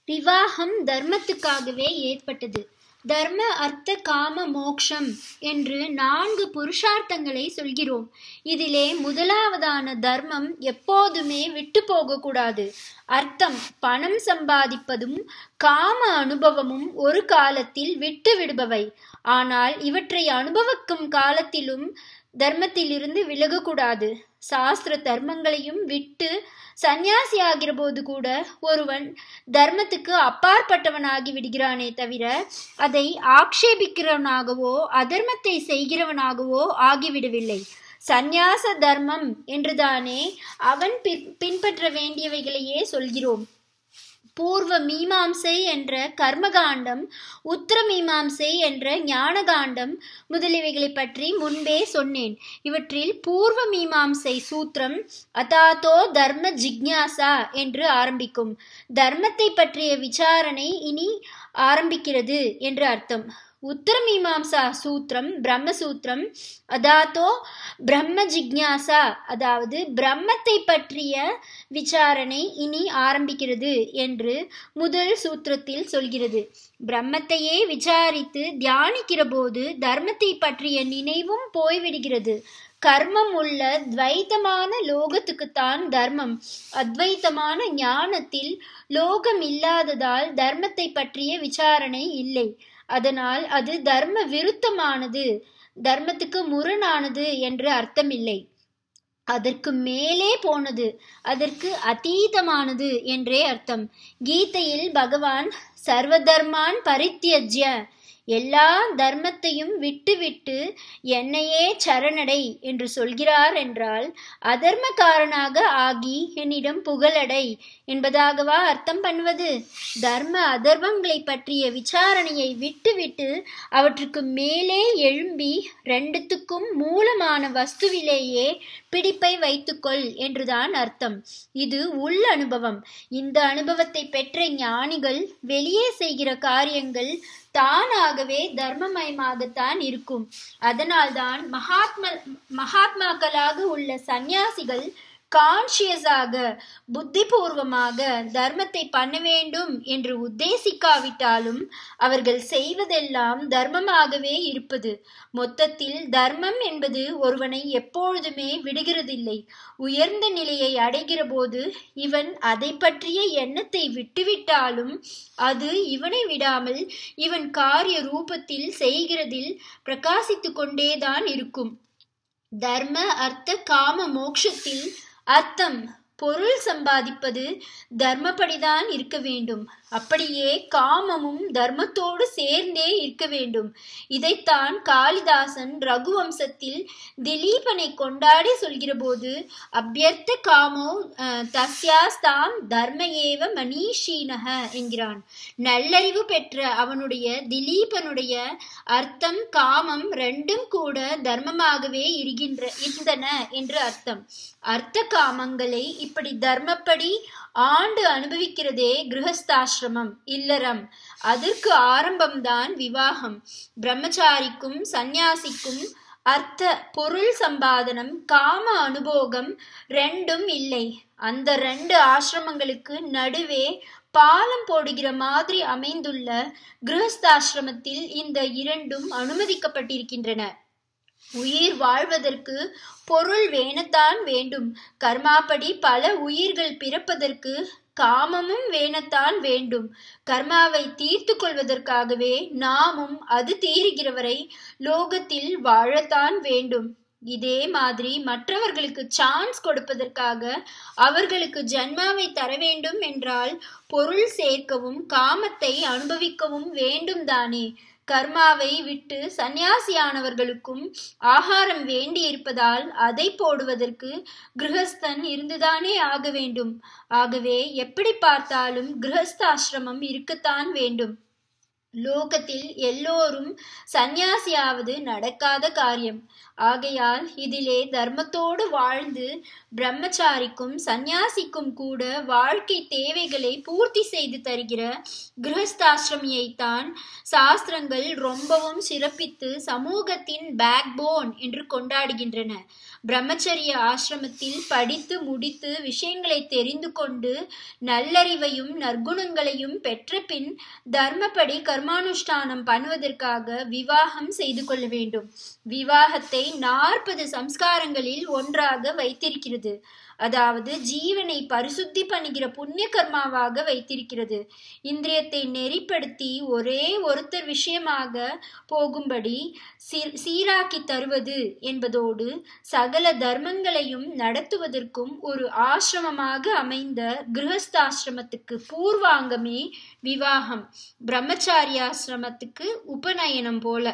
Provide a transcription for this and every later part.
விவாகம் தர்மத்துக்காகவே ஏற்பட்டது தர்ம அர்த்த காம மோக்ஷம் என்று நான்கு புருஷார்த்தங்களை சொல்கிறோம் இதிலே முதலாவதான தர்மம் எப்போதுமே விட்டு போகக்கூடாது அர்த்தம் பணம் சம்பாதிப்பதும் காம அனுபவமும் ஒரு காலத்தில் விட்டு விடுபவை ஆனால் இவற்றை அனுபவிக்கும் காலத்திலும் தர்மத்திலிருந்து விலகக்கூடாது சாஸ்திர தர்மங்களையும் விட்டு சந்நியாசி ஆகிற போது கூட ஒருவன் தர்மத்துக்கு அப்பாற்பட்டவனாகி விடுகிறானே தவிர அதை ஆக்ஷேபிக்கிறவனாகவோ அதர்மத்தை செய்கிறவனாகவோ ஆகிவிடவில்லை சந்நியாச தர்மம் என்றுதானே அவன் பின்பற்ற வேண்டியவைகளையே சொல்கிறோம் பூர்வ மீமாம்சை என்ற கர்மகாண்டம் உத்தர மீமாம்சை என்ற ஞானகாண்டம் முதலியவைகளை பற்றி முன்பே சொன்னேன் இவற்றில் பூர்வ மீமாம்சை சூத்திரம் அதாத்தோ தர்ம ஜிக்ஞாசா என்று ஆரம்பிக்கும் தர்மத்தை பற்றிய விசாரணை இனி ஆரம்பிக்கிறது என்று அர்த்தம் உத்தரமீமாம்சா சூத்திரம் பிரம்மசூத்திரம் அதாத்தோ பிரம்ம ஜிக்ஞாசா அதாவது பிரம்மத்தை பற்றிய விசாரணை இனி ஆரம்பிக்கிறது என்று முதல் சூத்திரத்தில் சொல்கிறது பிரம்மத்தையே விசாரித்து தியானிக்கிற போது தர்மத்தை பற்றிய நினைவும் போய்விடுகிறது கர்மம் உள்ள துவைத்தமான லோகத்துக்குத்தான் தர்மம் அத்வைத்தமான ஞானத்தில் லோகம் இல்லாததால் தர்மத்தை பற்றிய விசாரணை இல்லை அதனால் அது தர்ம விருத்தமானது தர்மத்துக்கு முரணானது என்று அர்த்தமில்லை அதற்கு மேலே போனது அதற்கு அதீதமானது என்றே அர்த்தம் கீதையில் பகவான் சர்வதர்மான் பரித்தியஜ்ய எல்லா தர்மத்தையும் விட்டுவிட்டு என்னையே சரணடை என்று சொல்கிறார் என்றால் அதர்மக்காரனாக ஆகி என்னிடம் புகழடை என்பதாகவா அர்த்தம் பண்ணுவது தர்ம அதர்மங்களை பற்றிய விசாரணையை விட்டுவிட்டு அவற்றுக்கு மேலே எழும்பி ரெண்டுத்துக்கும் மூலமான வஸ்துவிலேயே பிடிப்பை வைத்துக்கொள் என்றுதான் அர்த்தம் இது உள் அனுபவம் இந்த அனுபவத்தை பெற்ற ஞானிகள் வெளியே செய்கிற காரியங்கள் தானாகவே தர்மமயமாகத்தான் இருக்கும் அதனால்தான் மகாத்மா மகாத்மாக்களாக உள்ள சந்நியாசிகள் கான்சியஸாக புத்திபூர்வமாக தர்மத்தை பண்ண வேண்டும் என்று உத்தேசிக்காவிட்டாலும் அவர்கள் செய்வதெல்லாம் தர்மமாகவே இருப்பது மொத்தத்தில் தர்மம் என்பது ஒருவனை எப்பொழுதுமே விடுகிறதில்லை உயர்ந்த நிலையை அடைகிற போது இவன் அதை பற்றிய எண்ணத்தை விட்டுவிட்டாலும் அது இவனை விடாமல் இவன் காரிய ரூபத்தில் செய்கிறதில் பிரகாசித்து கொண்டேதான் இருக்கும் தர்ம அர்த்த காம மோக்ஷத்தில் அர்த்தம் பொருள் சம்பாதிப்பது தர்மப்படிதான் இருக்க வேண்டும் அப்படியே காமமும் தர்மத்தோடு சேர்ந்தே இருக்க வேண்டும் இதைத்தான் காளிதாசன் ரகுவம்சத்தில் திலீபனை கொண்டாடி சொல்கிற போது அபியர்த்த காமோ தஸ்யாஸ்தாம் தர்ம ஏவ மணீஷீனக என்கிறான் நல்லறிவு பெற்ற அவனுடைய திலீபனுடைய அர்த்தம் காமம் ரெண்டும் கூட தர்மமாகவே இருக்கின்ற இருந்தன என்று அர்த்தம் அர்த்த காமங்களை இப்படி தர்மப்படி ஆண்டு அனுபவிக்கிறதே கிரகஸ்தாசிரமம் இல்லறம் அதற்கு ஆரம்பம்தான் விவாகம் பிரம்மச்சாரிக்கும் சந்நியாசிக்கும் அர்த்த பொருள் சம்பாதனம் காம அனுபோகம் ரெண்டும் இல்லை அந்த ரெண்டு ஆசிரமங்களுக்கு நடுவே பாலம் போடுகிற மாதிரி அமைந்துள்ள கிரகஸ்தாசிரமத்தில் இந்த இரண்டும் அனுமதிக்கப்பட்டிருக்கின்றன உயிர் வாழ்வதற்கு பொருள் வேணத்தான் வேண்டும் கர்மாப்படி பல உயிர்கள் பிறப்பதற்கு காமமும் வேணத்தான் வேண்டும் கர்மாவை தீர்த்து கொள்வதற்காகவே நாமும் அது தீருகிறவரை லோகத்தில் வாழத்தான் வேண்டும் இதே மாதிரி மற்றவர்களுக்கு சான்ஸ் கொடுப்பதற்காக அவர்களுக்கு ஜன்மாவை தர வேண்டும் என்றால் பொருள் சேர்க்கவும் காமத்தை அனுபவிக்கவும் வேண்டும் தானே கர்மாவை விட்டு சந்நியாசியானவர்களுக்கும் ஆகாரம் வேண்டி இருப்பதால் அதை போடுவதற்கு கிரகஸ்தன் இருந்துதானே ஆக வேண்டும் ஆகவே எப்படி பார்த்தாலும் கிரகஸ்தாசிரமம் இருக்கத்தான் வேண்டும் லோகத்தில் எல்லோரும் சந்நியாசியாவது நடக்காத காரியம் ஆகையால் இதிலே தர்மத்தோடு வாழ்ந்து பிரம்மச்சாரிக்கும் சந்நியாசிக்கும் கூட வாழ்க்கை தேவைகளை பூர்த்தி செய்து தருகிற கிரகஸ்தாசிரமியைத்தான் சாஸ்திரங்கள் ரொம்பவும் சிறப்பித்து சமூகத்தின் பேக்போன் என்று கொண்டாடுகின்றன பிரம்மச்சரிய ஆசிரமத்தில் படித்து முடித்து விஷயங்களை தெரிந்து கொண்டு நல்லறிவையும் நற்குணங்களையும் பெற்ற பின் தர்மப்படி கர்மானுஷ்டானம் பண்ணுவதற்காக விவாகம் செய்து கொள்ள வேண்டும் விவாகத்தை நாற்பது சம்ஸ்காரங்களில் ஒன்றாக வைத்திருக்கிறது அதாவது ஜீவனை பரிசுத்தி பண்ணுகிற புண்ணிய கர்மாவாக வைத்திருக்கிறது இந்திரியத்தை நெறிப்படுத்தி ஒரே ஒருத்தர் விஷயமாக போகும்படி சீராக்கி தருவது என்பதோடு சகல தர்மங்களையும் நடத்துவதற்கும் ஒரு ஆசிரமமாக அமைந்த கிரகஸ்தாசிரமத்துக்கு பூர்வாங்கமே விவாகம் பிரம்மச்சாரியாசிரமத்துக்கு உபநயனம் போல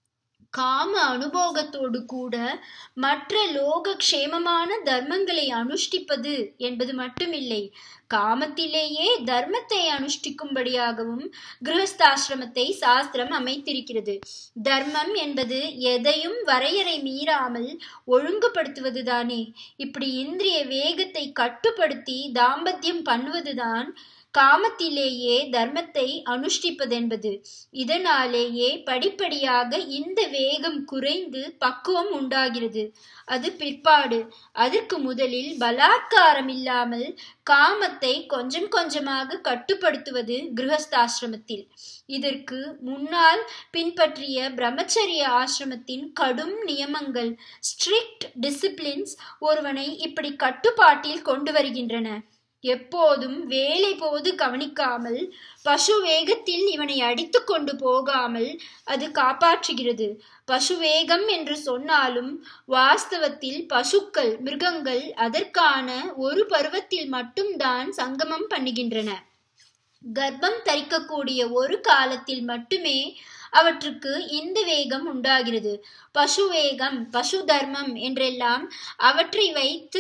காம அனுபோகத்தோடு கூட மற்ற லோக க்ஷேமமான தர்மங்களை அனுஷ்டிப்பது என்பது மட்டுமில்லை காமத்திலேயே தர்மத்தை அனுஷ்டிக்கும்படியாகவும் கிரகஸ்தாசிரமத்தை சாஸ்திரம் அமைத்திருக்கிறது தர்மம் என்பது எதையும் வரையறை மீறாமல் ஒழுங்குபடுத்துவதுதானே இப்படி இந்திரிய வேகத்தை கட்டுப்படுத்தி தாம்பத்தியம் பண்ணுவதுதான் காமத்திலேயே தர்மத்தை அனுஷ்டிப்பதென்பது இதனாலேயே படிப்படியாக இந்த வேகம் குறைந்து பக்குவம் உண்டாகிறது அது பிற்பாடு அதற்கு முதலில் பலாத்காரம் இல்லாமல் காமத்தை கொஞ்சம் கொஞ்சமாக கட்டுப்படுத்துவது கிரகஸ்தாசிரமத்தில் இதற்கு முன்னால் பின்பற்றிய பிரம்மச்சரிய ஆசிரமத்தின் கடும் நியமங்கள் ஸ்ட்ரிக்ட் டிசிப்ளின்ஸ் ஒருவனை இப்படி கட்டுப்பாட்டில் கொண்டு வருகின்றன எப்போதும் வேலை போது கவனிக்காமல் பசு வேகத்தில் இவனை அடித்து கொண்டு போகாமல் அது காப்பாற்றுகிறது பசு வேகம் என்று சொன்னாலும் வாஸ்தவத்தில் பசுக்கள் மிருகங்கள் அதற்கான ஒரு பருவத்தில் மட்டும்தான் சங்கமம் பண்ணுகின்றன கர்ப்பம் தரிக்கக்கூடிய ஒரு காலத்தில் மட்டுமே அவற்றுக்கு இந்த வேகம் உண்டாகிறது பசு வேகம் பசு தர்மம் என்றெல்லாம் அவற்றை வைத்து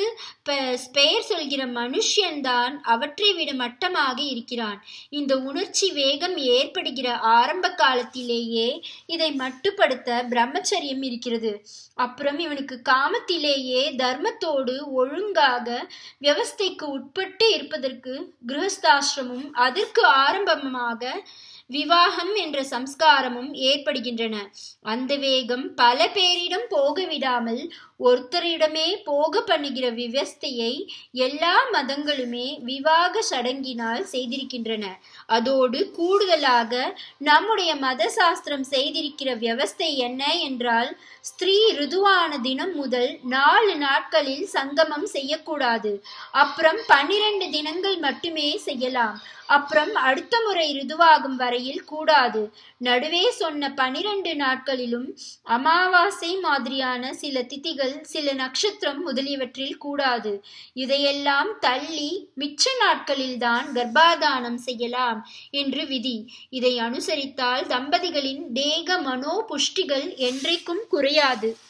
பெயர் சொல்கிற மனுஷன்தான் அவற்றை விட மட்டமாக இருக்கிறான் இந்த உணர்ச்சி வேகம் ஏற்படுகிற ஆரம்ப காலத்திலேயே இதை மட்டுப்படுத்த பிரம்மச்சரியம் இருக்கிறது அப்புறம் இவனுக்கு காமத்திலேயே தர்மத்தோடு ஒழுங்காக வியவஸ்தைக்கு உட்பட்டு இருப்பதற்கு கிரகஸ்தாசிரமும் அதற்கு ஆரம்பமாக விவாகம் என்ற சம்ஸ்காரமும் ஏற்படுகின்றன அந்த வேகம் பல பேரிடம் போக விடாமல் ஒருத்தரிடமே போக பண்ணுகிற விவஸ்தையை எல்லா மதங்களுமே விவாக சடங்கினால் செய்திருக்கின்றன அதோடு கூடுதலாக நம்முடைய மத சாஸ்திரம் செய்திருக்கிற வியவஸ்தை என்ன என்றால் ஸ்திரீ ருதுவான தினம் முதல் நாலு நாட்களில் சங்கமம் செய்யக்கூடாது அப்புறம் பன்னிரண்டு தினங்கள் மட்டுமே செய்யலாம் அப்புறம் அடுத்த முறை ருதுவாகும் வரையில் கூடாது நடுவே சொன்ன பனிரெண்டு நாட்களிலும் அமாவாசை மாதிரியான சில திதிகள் சில நட்சத்திரம் முதலியவற்றில் கூடாது இதையெல்லாம் தள்ளி மிச்ச நாட்களில்தான் கர்ப்பாதானம் செய்யலாம் என்று விதி இதை அனுசரித்தால் தம்பதிகளின் தேக மனோ புஷ்டிகள் என்றைக்கும் குறையாது